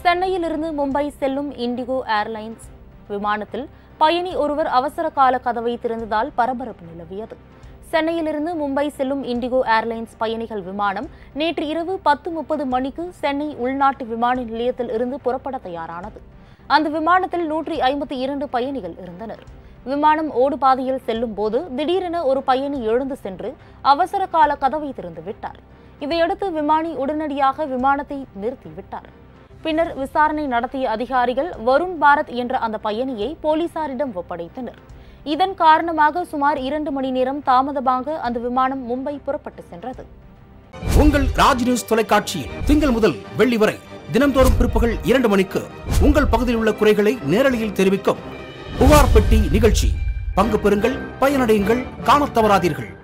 சென்னையிலிருந்து மும்பை செல்லும் indigo airlines விமானத்தில் பயணி ஒருவர் அவசர கால கதவை திறந்ததால் பரபரப்பு நிலவியது சென்னையிலிருந்து மும்பை செல்லும் இண்டிகோ ஏர்லைன்ஸ் பயணிகள் விமானம் நேற்று இரவு பத்து முப்பது மணிக்கு சென்னை உள்நாட்டு விமான நிலையத்தில் இருந்து புறப்பட தயாரானது அந்த விமானத்தில் நூற்றி ஐம்பத்தி இரண்டு பயணிகள் இருந்தனர் விமானம் ஓடு பாதையில் செல்லும் போது திடீரென ஒரு பயணி எழுந்து சென்று அவசர கால கதவை திறந்து விட்டார் இதையடுத்து விமானி உடனடியாக விமானத்தை நிறுத்திவிட்டார் பின்னர் விசாரணை நடத்திய அதிகாரிகள் வருண் பாரத் என்ற அந்த பயணியை போலீசாரிடம் ஒப்படைத்தனர் இதன் காரணமாக சுமார் இரண்டு மணி நேரம் தாமதமாக அந்த விமானம் மும்பை புறப்பட்டு சென்றது உங்கள் ராஜ் நியூஸ் தொலைக்காட்சியில் திங்கள் முதல் வெள்ளி வரை தினம்தோறும் பிற்பகல் இரண்டு மணிக்கு உங்கள் பகுதியில் உள்ள குறைகளை நேரலையில் தெரிவிக்கும் புகார் பெட்டி நிகழ்ச்சி பங்கு பெறுங்கள் பயனடையுங்கள் காணத் தவறாதீர்கள்